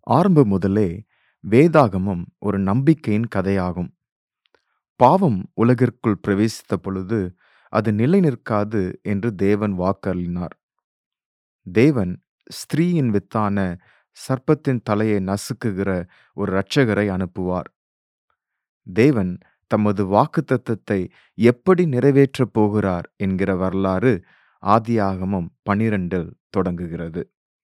ஆரம்பம் முதலே வேதாகமம் ஒரு நம்பிக்கையின் கதையாகும். பாவம் உலகிற்குள் பிரவேசித்த பொழுது அது நிலை நிற்காது என்று தேவன் வாக்களினார். தேவன் ஸ்திரீயின் வித்தான சர்ப்பத்தின் தலையை நசுக்குகிற ஒரு இரட்சகரை அனுப்புவார். தேவன் தமது வாக்குத்தத்தத்தை எப்படி நிறைவேற்றப் போகிறார் என்கிற வரலாறு ஆதியாகமம் பனிரெண்டில் தொடங்குகிறது.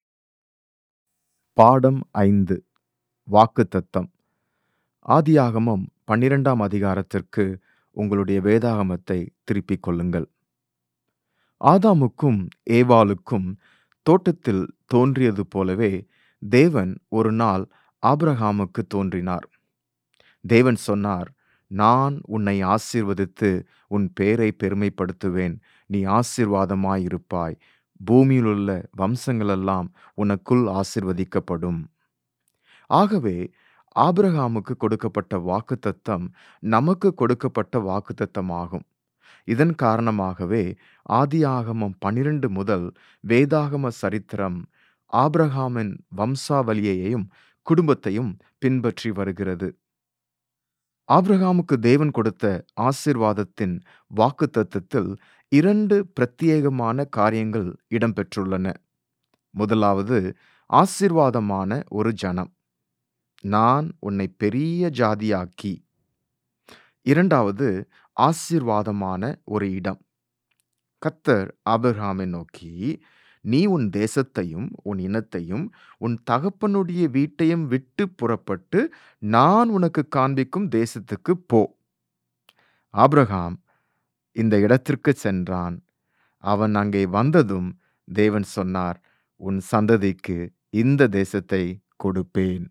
பாடம் ஐந்து வாக்குத்தத்தம் ஆதியாகமம் பன்னிரெண்டாம் அதிகாரத்திற்கு உங்களுடைய வேதாகமத்தை திருப்பிக் கொள்ளுங்கள். ஆதாமுக்கும் ஏவாளுக்கும் தோட்டத்தில் தோன்றியது போலவே தேவன் ஒரு நாள் ஆபிரகாமுக்கு தோன்றினார். தேவன் சொன்னார் நான் உன்னை ஆசீர்வதித்து உன் பேரை பெருமைப்படுத்துவேன் நீ ஆசீர்வாதமாயிருப்பாய் பூமியிலுள்ள வம்சங்களெல்லாம் உனக்குள் ஆசீர்வதிக்கப்படும். ஆகவே ஆபிரகாமுக்கு கொடுக்கப்பட்ட வாக்குத்தத்தம் நமக்கு கொடுக்கப்பட்ட வாக்குத்தத்தமாகும். இதன் காரணமாகவே ஆதியாகமம் பனிரெண்டு முதல் வேதாகம சரித்திரம் ஆபிரகாமின் வம்சாவளியையும் குடும்பத்தையும் பின்பற்றி வருகிறது. ஆபிரகாமுக்கு தேவன் கொடுத்த ஆசீர்வாதத்தின் வாக்குத்தத்தத்தில் இரண்டு பிரத்தியேகமான காரியங்கள் இடம்பெற்றுள்ளன. முதலாவது ஆசீர்வாதமான ஒரு ஜனம் நான் உன்னை பெரிய ஜாதியாக்கி இரண்டாவது ஆசீர்வாதமான ஒரு இடம் கத்தர் ஆபிரகாமை நோக்கி நீ உன் தேசத்தையும் உன் இனத்தையும் உன் தகப்பனுடைய வீட்டையும் விட்டு புறப்பட்டு நான் உனக்கு காண்பிக்கும் தேசத்துக்கு போ ஆபிரகாம் இந்த இடத்திற்கு சென்றான் அவன் அங்கே வந்ததும் தேவன் சொன்னார் உன் சந்ததிக்கு இந்த தேசத்தை கொடுப்பேன்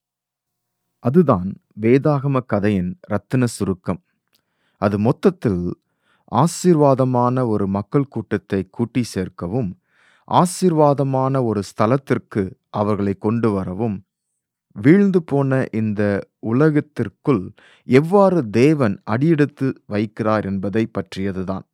அதுதான் வேதாகம கதையின் ரத்தின சுருக்கம் அது மொத்தத்தில் ஆசீர்வாதமான ஒரு மக்கள் கூட்டத்தை கூட்டி சேர்க்கவும் ஆசீர்வாதமான ஒரு ஸ்தலத்திற்கு அவர்களை கொண்டு வரவும் வீழ்ந்து போன இந்த உலகத்திற்குள் எவ்வாறு தேவன் அடியெடுத்து வைக்கிறார் என்பதை பற்றியதுதான்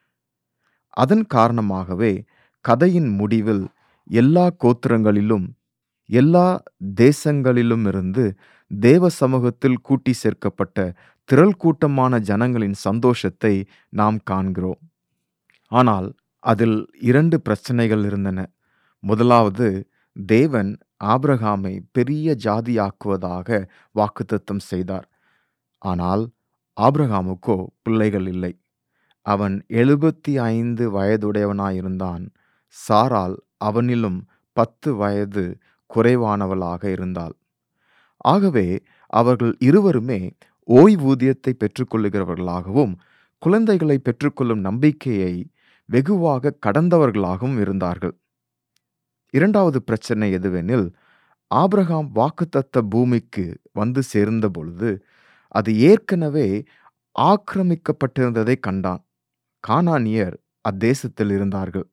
அதன் காரணமாகவே கதையின் முடிவில் எல்லா கோத்திரங்களிலும் எல்லா தேசங்களிலுமிருந்து தேவ சமூகத்தில் கூட்டி சேர்க்கப்பட்ட திரள் கூட்டமான ஜனங்களின் சந்தோஷத்தை நாம் காண்கிறோம் ஆனால் அதில் இரண்டு பிரச்சனைகள் இருந்தன முதலாவது தேவன் ஆபிரகாமை பெரிய ஜாதியாக்குவதாக வாக்குத்தத்தம் செய்தார் ஆனால் ஆபிரகாமுக்கோ பிள்ளைகள் இல்லை அவன் எழுபத்தி ஐந்து வயதுடையவனாயிருந்தான் சாரால் அவனிலும் பத்து வயது குறைவானவளாக இருந்தாள் ஆகவே அவர்கள் இருவருமே ஓய்வூதியத்தை பெற்றுக்கொள்ளுகிறவர்களாகவும் குழந்தைகளை பெற்றுக்கொள்ளும் நம்பிக்கையை வெகுவாக கடந்தவர்களாகவும் இருந்தார்கள் இரண்டாவது பிரச்சனை எதுவெனில் ஆபிரகாம் வாக்குத்தத்த பூமிக்கு வந்து சேர்ந்த பொழுது அது ஏற்கனவே ஆக்கிரமிக்கப்பட்டிருந்ததை கண்டான் கானானியர் அத்தேசத்தில் இருந்தார்கள்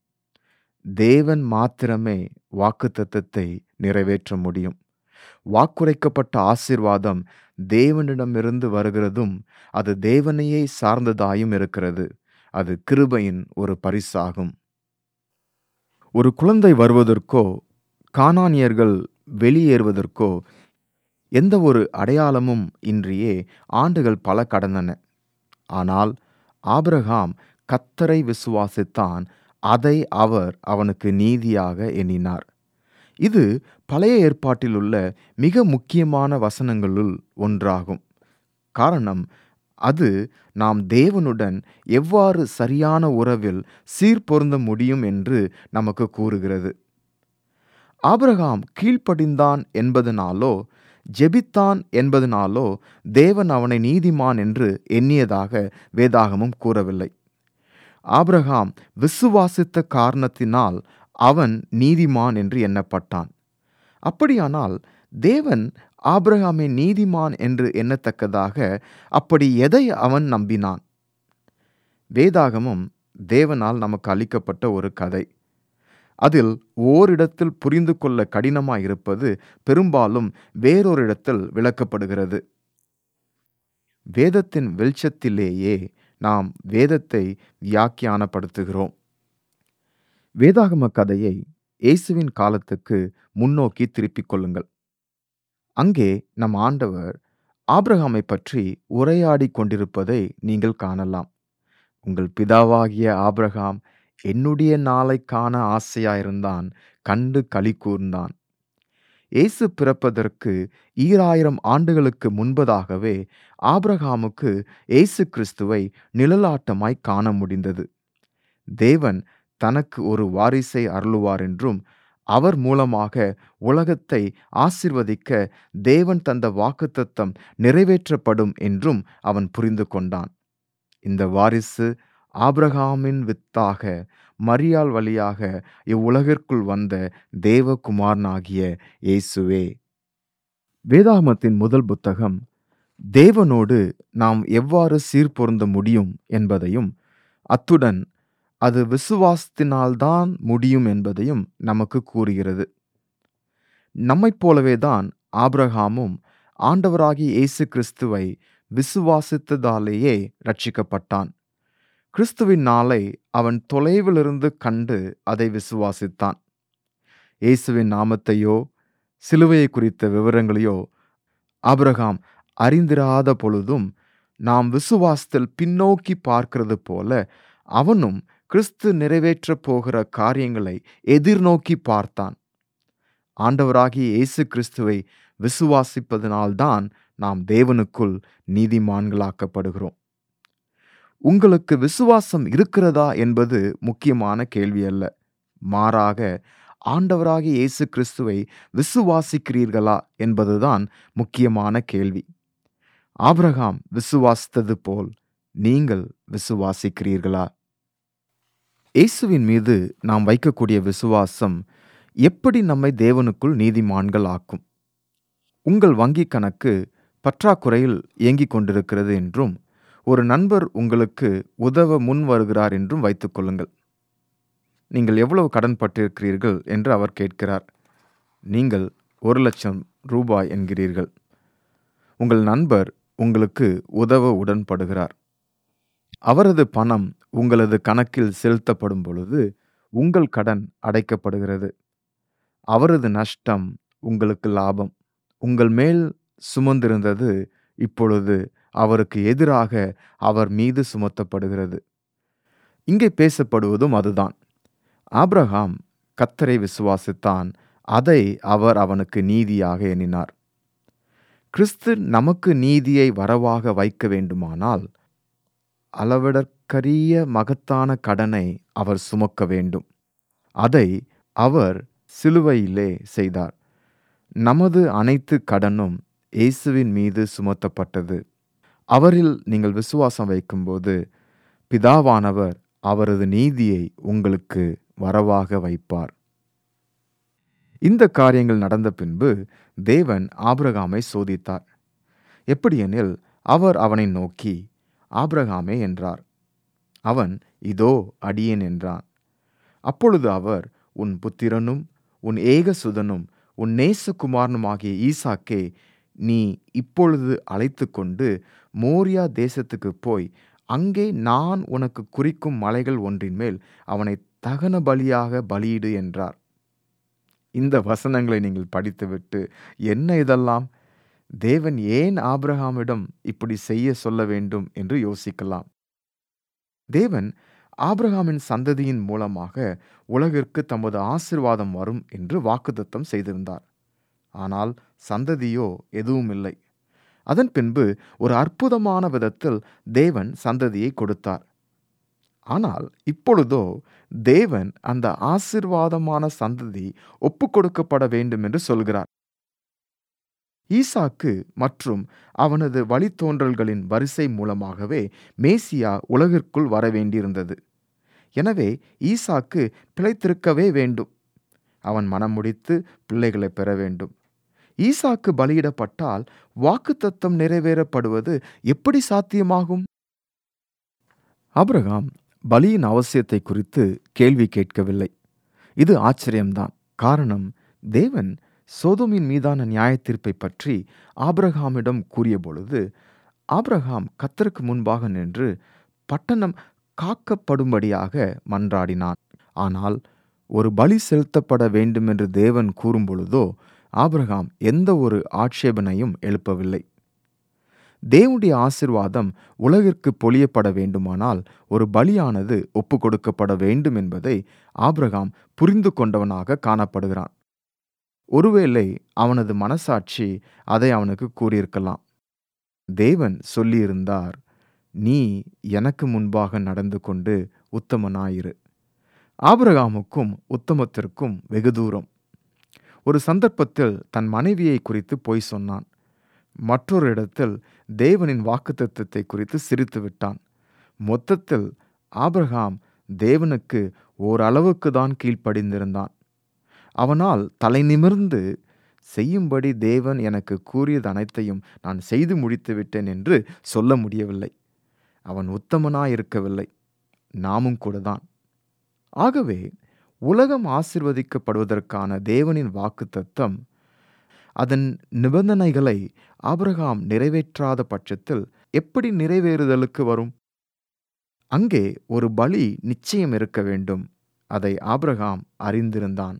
தேவன் மாத்திரமே வாக்குத்தத்தத்தை நிறைவேற்ற முடியும் வாக்குரைக்கப்பட்ட ஆசீர்வாதம் தேவனிடமிருந்து வருகிறதும் அது தேவனையே சார்ந்ததாயும் இருக்கிறது அது கிருபையின் ஒரு பரிசாகும் ஒரு குழந்தை வருவதற்கோ கானானியர்கள் வெளியேறுவதற்கோ எந்த ஒரு அடையாளமும் இன்றியே ஆண்டுகள் பல கடந்தன ஆனால் ஆபிரகாம் கத்தரை விசுவாசித்தான் அதை அவர் அவனுக்கு நீதியாக எண்ணினார் இது பழைய ஏற்பாட்டில் உள்ள மிக முக்கியமான வசனங்களுள் ஒன்றாகும் காரணம் அது நாம் தேவனுடன் எவ்வாறு சரியான உறவில் சீர்பொருந்த முடியும் என்று நமக்கு கூறுகிறது ஆபிரகாம் கீழ்ப்படிந்தான் என்பதனாலோ ஜெபித்தான் என்பதனாலோ தேவன் அவனை நீதிமான் என்று எண்ணியதாக வேதாகமும் கூறவில்லை ஆபிரகாம் விசுவாசித்த காரணத்தினால் அவன் நீதிமான் என்று எண்ணப்பட்டான் அப்படியானால் தேவன் ஆபிரகாமை நீதிமான் என்று எண்ணத்தக்கதாக அப்படி எதை அவன் நம்பினான் வேதாகமும் தேவனால் நமக்கு அளிக்கப்பட்ட ஒரு கதை அதில் ஓரிடத்தில் புரிந்து கொள்ள கடினமாயிருப்பது பெரும்பாலும் வேறொரு இடத்தில் விளக்கப்படுகிறது வேதத்தின் வெளிச்சத்திலேயே நாம் வேதத்தை வியாக்கியானப்படுத்துகிறோம் வேதாகம கதையை இயேசுவின் காலத்துக்கு முன்னோக்கி திருப்பிக் கொள்ளுங்கள் அங்கே நம் ஆண்டவர் ஆபிரகாமை பற்றி உரையாடிக் கொண்டிருப்பதை நீங்கள் காணலாம் உங்கள் பிதாவாகிய ஆபிரகாம் என்னுடைய நாளைக் காண ஆசையாயிருந்தான் கண்டு களி கூர்ந்தான் இயேசு பிறப்பதற்கு ஈராயிரம் ஆண்டுகளுக்கு முன்பதாகவே ஆபிரகாமுக்கு இயேசு கிறிஸ்துவை நிழலாட்டமாய் காண முடிந்தது தேவன் தனக்கு ஒரு வாரிசை அருளுவார் என்றும் அவர் மூலமாக உலகத்தை ஆசிர்வதிக்க தேவன் தந்த வாக்குத்தத்தம் நிறைவேற்றப்படும் என்றும் அவன் புரிந்து கொண்டான் இந்த வாரிசு ஆபிரகாமின் வித்தாக மரியாள் வழியாக இவ்வுலகிற்குள் வந்த தேவகுமாரனாகிய இயேசுவே வேதாகமத்தின் முதல் புத்தகம் தேவனோடு நாம் எவ்வாறு சீர்பொருந்த முடியும் என்பதையும் அத்துடன் அது விசுவாசத்தினால்தான் முடியும் என்பதையும் நமக்கு கூறுகிறது நம்மைப் போலவே தான் ஆபிரகாமும் ஆண்டவராகிய இயேசு கிறிஸ்துவை விசுவாசித்ததாலேயே ரட்சிக்கப்பட்டான் கிறிஸ்துவின் நாளை அவன் தொலைவிலிருந்து கண்டு அதை விசுவாசித்தான் இயேசுவின் நாமத்தையோ சிலுவையை குறித்த விவரங்களையோ ஆபிரகாம் அறிந்திராத பொழுதும் நாம் விசுவாசத்தில் பின்னோக்கி பார்க்கிறது போல அவனும் கிறிஸ்து நிறைவேற்றப் போகிற காரியங்களை எதிர்நோக்கி பார்த்தான் ஆண்டவராகிய இயேசு கிறிஸ்துவை விசுவாசிப்பதனால்தான் நாம் தேவனுக்குள் நீதிமான்களாக்கப்படுகிறோம் உங்களுக்கு விசுவாசம் இருக்கிறதா என்பது முக்கியமான கேள்வி அல்ல மாறாக ஆண்டவராகிய இயேசு கிறிஸ்துவை விசுவாசிக்கிறீர்களா என்பதுதான் முக்கியமான கேள்வி ஆபிரகாம் விசுவாசித்தது போல் நீங்கள் விசுவாசிக்கிறீர்களா இயேசுவின் மீது நாம் வைக்கக்கூடிய விசுவாசம் எப்படி நம்மை தேவனுக்குள் நீதிமான்கள் ஆக்கும் உங்கள் வங்கி கணக்கு பற்றாக்குறையில் இயங்கிக் கொண்டிருக்கிறது என்றும் ஒரு நண்பர் உங்களுக்கு உதவ முன் வருகிறார் என்றும் வைத்துக்கொள்ளுங்கள் நீங்கள் எவ்வளவு கடன் பட்டிருக்கிறீர்கள் என்று அவர் கேட்கிறார் நீங்கள் ஒரு லட்சம் ரூபாய் என்கிறீர்கள் உங்கள் நண்பர் உங்களுக்கு உதவ உடன்படுகிறார் அவரது பணம் உங்களது கணக்கில் செலுத்தப்படும் பொழுது உங்கள் கடன் அடைக்கப்படுகிறது அவரது நஷ்டம் உங்களுக்கு லாபம் உங்கள் மேல் சுமந்திருந்தது இப்பொழுது அவருக்கு எதிராக அவர் மீது சுமத்தப்படுகிறது இங்கே பேசப்படுவதும் அதுதான் ஆபிரகாம் கத்தரை விசுவாசித்தான் அதை அவர் அவனுக்கு நீதியாக எண்ணினார் கிறிஸ்து நமக்கு நீதியை வரவாக வைக்க வேண்டுமானால் அளவிடற்கரிய மகத்தான கடனை அவர் சுமக்க வேண்டும் அதை அவர் சிலுவையிலே செய்தார் நமது அனைத்து கடனும் இயேசுவின் மீது சுமத்தப்பட்டது அவரில் நீங்கள் விசுவாசம் வைக்கும்போது பிதாவானவர் அவரது நீதியை உங்களுக்கு வரவாக வைப்பார் இந்த காரியங்கள் நடந்த பின்பு தேவன் ஆபிரகாமை சோதித்தார் எப்படியெனில் அவர் அவனை நோக்கி ஆபிரகாமே என்றார் அவன் இதோ அடியேன் என்றான் அப்பொழுது அவர் உன் புத்திரனும் உன் ஏகசுதனும் உன் நேசகுமாரனுமாகிய ஈசாக்கே நீ இப்பொழுது அழைத்து கொண்டு மோரியா தேசத்துக்கு போய் அங்கே நான் உனக்கு குறிக்கும் மலைகள் ஒன்றின் மேல் அவனை தகன பலியாக பலியிடு என்றார் இந்த வசனங்களை நீங்கள் படித்துவிட்டு என்ன இதெல்லாம் தேவன் ஏன் ஆபிரகாமிடம் இப்படி செய்ய சொல்ல வேண்டும் என்று யோசிக்கலாம் தேவன் ஆபிரகாமின் சந்ததியின் மூலமாக உலகிற்கு தமது ஆசிர்வாதம் வரும் என்று வாக்குத்தத்தம் செய்திருந்தார் ஆனால் சந்ததியோ எதுவும் இல்லை அதன் பின்பு ஒரு அற்புதமான விதத்தில் தேவன் சந்ததியை கொடுத்தார் ஆனால் இப்பொழுதோ தேவன் அந்த ஆசிர்வாதமான சந்ததி ஒப்புக் கொடுக்கப்பட வேண்டும் என்று சொல்கிறார் ஈசாக்கு மற்றும் அவனது வழித்தோன்றல்களின் வரிசை மூலமாகவே மேசியா உலகிற்குள் வர வேண்டியிருந்தது எனவே ஈசாக்கு பிழைத்திருக்கவே வேண்டும் அவன் மனம் முடித்து பிள்ளைகளை பெற வேண்டும் ஈசாக்கு பலியிடப்பட்டால் வாக்குத்தத்தம் நிறைவேறப்படுவது எப்படி சாத்தியமாகும் ஆபிரகாம் பலியின் அவசியத்தை குறித்து கேள்வி கேட்கவில்லை இது ஆச்சரியம்தான் காரணம் தேவன் சோதோமின் மீதான நியாயத்தீர்ப்பை பற்றி ஆபிரகாமிடம் கூறிய பொழுது ஆபிரகாம் கத்தருக்கு முன்பாக நின்று பட்டணம் காக்கப்படும்படியாக மன்றாடினான் ஆனால் ஒரு பலி செலுத்தப்பட வேண்டுமென்று தேவன் கூறும் பொழுதோ ஆபிரகாம் எந்த ஒரு ஆட்சேபனையும் எழுப்பவில்லை தேவனுடைய ஆசிர்வாதம் உலகிற்கு பொழியப்பட வேண்டுமானால் ஒரு பலியானது ஒப்பு கொடுக்கப்பட வேண்டும் என்பதை ஆபிரகாம் புரிந்து கொண்டவனாக காணப்படுகிறான் ஒருவேளை அவனது மனசாட்சி அதை அவனுக்கு கூறியிருக்கலாம் தேவன் சொல்லியிருந்தார் நீ எனக்கு முன்பாக நடந்து கொண்டு உத்தமனாயிரு ஆபிரகாமுக்கும் உத்தமத்திற்கும் வெகு தூரம் ஒரு சந்தர்ப்பத்தில் தன் மனைவியை குறித்து பொய் சொன்னான் மற்றொரு இடத்தில் தேவனின் வாக்குத்தத்தத்தை குறித்து சிரித்து விட்டான் மொத்தத்தில் ஆபிரகாம் தேவனுக்கு ஓரளவுக்கு தான் கீழ்ப்படிந்திருந்தான் அவனால் தலை நிமிர்ந்து செய்யும்படி தேவன் எனக்கு கூறியது அனைத்தையும் நான் செய்து முடித்து விட்டேன் என்று சொல்ல முடியவில்லை அவன் உத்தமனாயிருக்கவில்லை நாமும் கூட தான் ஆகவே உலகம் ஆசிர்வதிக்கப்படுவதற்கான தேவனின் வாக்கு தத்தம் அதன் நிபந்தனைகளை ஆபிரகாம் நிறைவேற்றாத பட்சத்தில் எப்படி நிறைவேறுதலுக்கு வரும் அங்கே ஒரு பலி நிச்சயம் இருக்க வேண்டும் அதை ஆபிரகாம் அறிந்திருந்தான்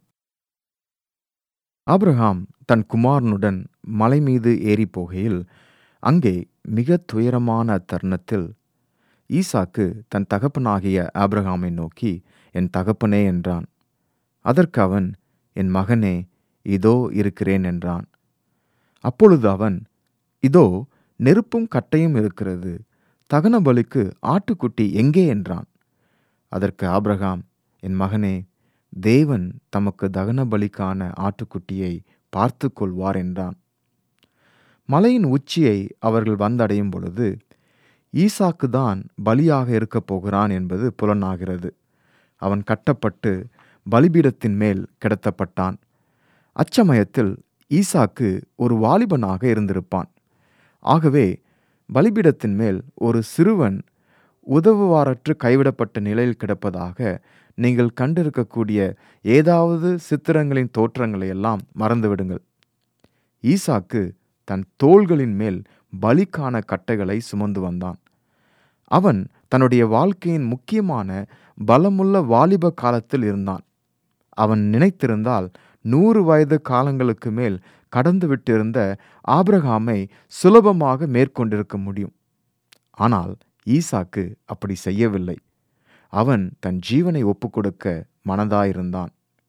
ஆபிரகாம் தன் குமாரனுடன் மலை மீது ஏறி போகையில் அங்கே மிக துயரமான தருணத்தில் ஈசாக்கு தன் தகப்பனாகிய ஆபிரகாமை நோக்கி என் தகப்பனே என்றான் அதற்கு அவன் என் மகனே இதோ இருக்கிறேன் என்றான் அப்பொழுது அவன் இதோ நெருப்பும் கட்டையும் இருக்கிறது தகன பலிக்கு ஆட்டுக்குட்டி எங்கே என்றான் அதற்கு ஆபிரகாம் என் மகனே தேவன் தமக்கு தகன பலிக்கான ஆட்டுக்குட்டியை பார்த்து கொள்வார் என்றான் மலையின் உச்சியை அவர்கள் வந்தடையும் பொழுது ஈசாக்கு தான் பலியாக இருக்கப் போகிறான் என்பது புலனாகிறது அவன் கட்டப்பட்டு பலிபீடத்தின் மேல் கிடத்தப்பட்டான் அச்சமயத்தில் ஈசாக்கு ஒரு வாலிபனாக இருந்திருப்பான் ஆகவே பலிபீடத்தின் மேல் ஒரு சிறுவன் உதவுவாரற்று கைவிடப்பட்ட நிலையில் கிடப்பதாக நீங்கள் கண்டிருக்கக்கூடிய ஏதாவது சித்திரங்களின் தோற்றங்களை எல்லாம் மறந்துவிடுங்கள் ஈசாக்கு தன் தோள்களின் மேல் பலிக்கான கட்டைகளை சுமந்து வந்தான் அவன் தன்னுடைய வாழ்க்கையின் முக்கியமான பலமுள்ள வாலிப காலத்தில் இருந்தான் அவன் நினைத்திருந்தால் நூறு வயது காலங்களுக்கு மேல் கடந்து விட்டிருந்த ஆபிரகாமை சுலபமாக மேற்கொண்டிருக்க முடியும் ஆனால் ஈசாக்கு அப்படி செய்யவில்லை அவன் தன் ஜீவனை ஒப்புக்கொடுக்க மனதாயிருந்தான்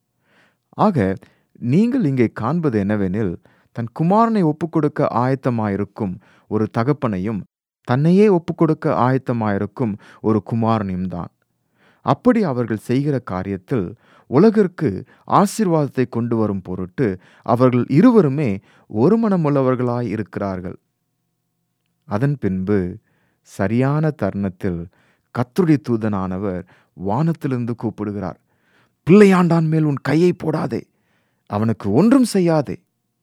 ஆக நீங்கள் இங்கே காண்பது என்னவெனில் தன் குமாரனை ஒப்புக்கொடுக்க ஆயத்தமாயிருக்கும் ஒரு தகப்பனையும் தன்னையே ஒப்புக்கொடுக்க ஆயத்தமாயிருக்கும் ஒரு குமாரனையும் தான் அப்படி அவர்கள் செய்கிற காரியத்தில் உலகிற்கு ஆசீர்வாதத்தை கொண்டு வரும் பொருட்டு அவர்கள் இருவருமே ஒரு மனமுள்ளவர்களாய் இருக்கிறார்கள் அதன் பின்பு சரியான தருணத்தில் கத்துடைய தூதனானவர் வானத்திலிருந்து கூப்பிடுகிறார் பிள்ளையாண்டான் மேல் உன் கையை போடாதே அவனுக்கு ஒன்றும் செய்யாதே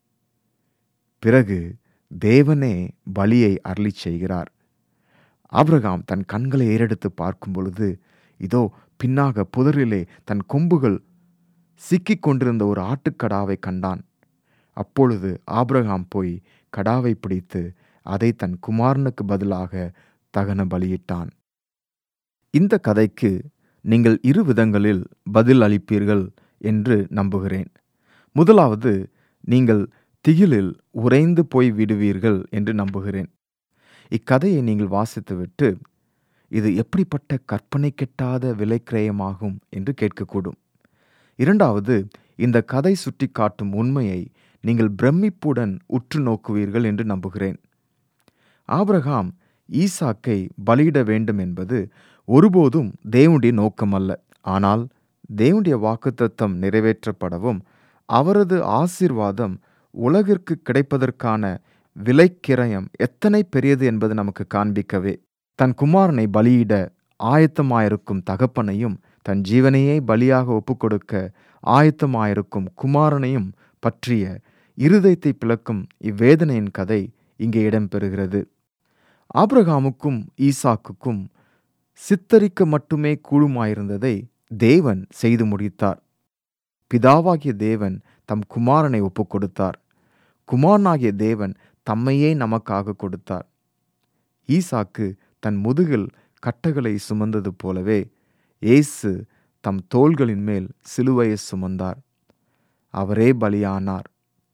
பிறகு தேவனே பலியை அருளி செய்கிறார் ஆபிரகாம் தன் கண்களை ஏறெடுத்து பார்க்கும் பொழுது இதோ பின்னாக புதரிலே தன் கொம்புகள் சிக்கிக் கொண்டிருந்த ஒரு ஆட்டுக்கடாவை கண்டான் அப்பொழுது ஆபிரகாம் போய் கடாவை பிடித்து அதை தன் குமாரனுக்கு பதிலாக தகன பலியிட்டான் இந்த கதைக்கு நீங்கள் இரு விதங்களில் பதில் அளிப்பீர்கள் என்று நம்புகிறேன் முதலாவது நீங்கள் திகிலில் உறைந்து போய் விடுவீர்கள் என்று நம்புகிறேன் இக்கதையை நீங்கள் வாசித்துவிட்டு இது எப்படிப்பட்ட கற்பனை கெட்டாத விலைக்கிரயமாகும் என்று கேட்கக்கூடும் இரண்டாவது இந்த கதை சுட்டி காட்டும் உண்மையை நீங்கள் பிரமிப்புடன் உற்று நோக்குவீர்கள் என்று நம்புகிறேன் ஆபிரகாம் ஈசாக்கை பலியிட வேண்டும் என்பது ஒருபோதும் தேவனுடைய நோக்கமல்ல ஆனால் தேவனுடைய வாக்குத்தத்தம் நிறைவேற்றப்படவும் அவரது ஆசீர்வாதம் உலகிற்கு கிடைப்பதற்கான விலைக்கிரயம் எத்தனை பெரியது என்பது நமக்கு காண்பிக்கவே தன் குமாரனை பலியிட ஆயத்தமாயிருக்கும் தகப்பனையும் தன் ஜீவனையே பலியாக ஒப்புக்கொடுக்க ஆயத்தமாயிருக்கும் குமாரனையும் பற்றிய இருதயத்தை பிளக்கும் இவ்வேதனையின் கதை இங்கே இடம்பெறுகிறது ஆபிரகாமுக்கும் ஈசாக்குக்கும் சித்தரிக்க மட்டுமே கூழுமாயிருந்ததை தேவன் செய்து முடித்தார் பிதாவாகிய தேவன் தம் குமாரனை ஒப்புக் கொடுத்தார் குமாரனாகிய தேவன் தம்மையே நமக்காக கொடுத்தார் ஈசாக்கு தன் முதுகில் கட்டகளை சுமந்தது போலவே இயேசு தம் தோள்களின் மேல் சிலுவையை சுமந்தார் அவரே பலியானார்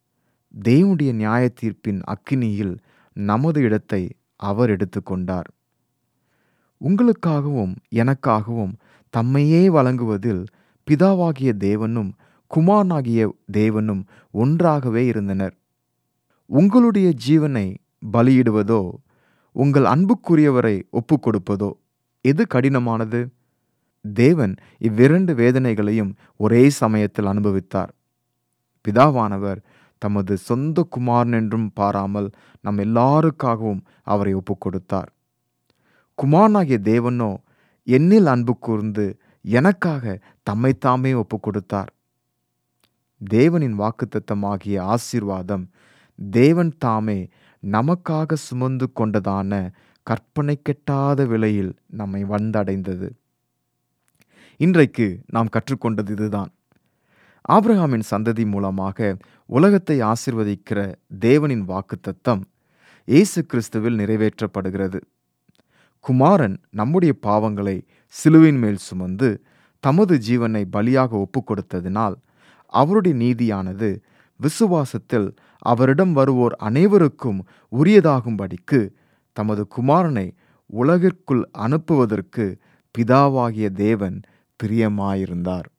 தேவனுடைய நியாய தீர்ப்பின் அக்கினியில் நமது இடத்தை அவர் எடுத்துக்கொண்டார் உங்களுக்காகவும் எனக்காகவும் தம்மையே வழங்குவதில் பிதாவாகிய தேவனும் குமாரனாகிய தேவனும் ஒன்றாகவே இருந்தனர் உங்களுடைய ஜீவனை பலியிடுவதோ உங்கள் அன்புக்குரியவரை ஒப்புக் கொடுப்பதோ எது கடினமானது தேவன் இவ்விரண்டு வேதனைகளையும் ஒரே சமயத்தில் அனுபவித்தார் பிதாவானவர் தமது சொந்த குமாரன் என்றும் பாராமல் நம் எல்லாருக்காகவும் அவரை ஒப்புக் கொடுத்தார் குமாரனாகிய தேவனோ என்னில் அன்பு கூர்ந்து எனக்காக தம்மைத்தாமே ஒப்புக் கொடுத்தார் தேவனின் வாக்குத்தத்தமாகிய ஆசீர்வாதம் தேவன் தாமே நமக்காக சுமந்து கொண்டதான கற்பனை கெட்டாத விலையில் நம்மை வந்தடைந்தது இன்றைக்கு நாம் கற்றுக்கொண்டது இதுதான் ஆபிரகாமின் சந்ததி மூலமாக உலகத்தை ஆசிர்வதிக்கிற தேவனின் வாக்குத்தத்தம் இயேசு கிறிஸ்துவில் நிறைவேற்றப்படுகிறது குமாரன் நம்முடைய பாவங்களை சிலுவின் மேல் சுமந்து தமது ஜீவனை பலியாக ஒப்புக் கொடுத்ததினால் அவருடைய நீதியானது விசுவாசத்தில் அவரிடம் வருவோர் அனைவருக்கும் உரியதாகும்படிக்கு தமது குமாரனை உலகிற்குள் அனுப்புவதற்கு பிதாவாகிய தேவன் பிரியமாயிருந்தார்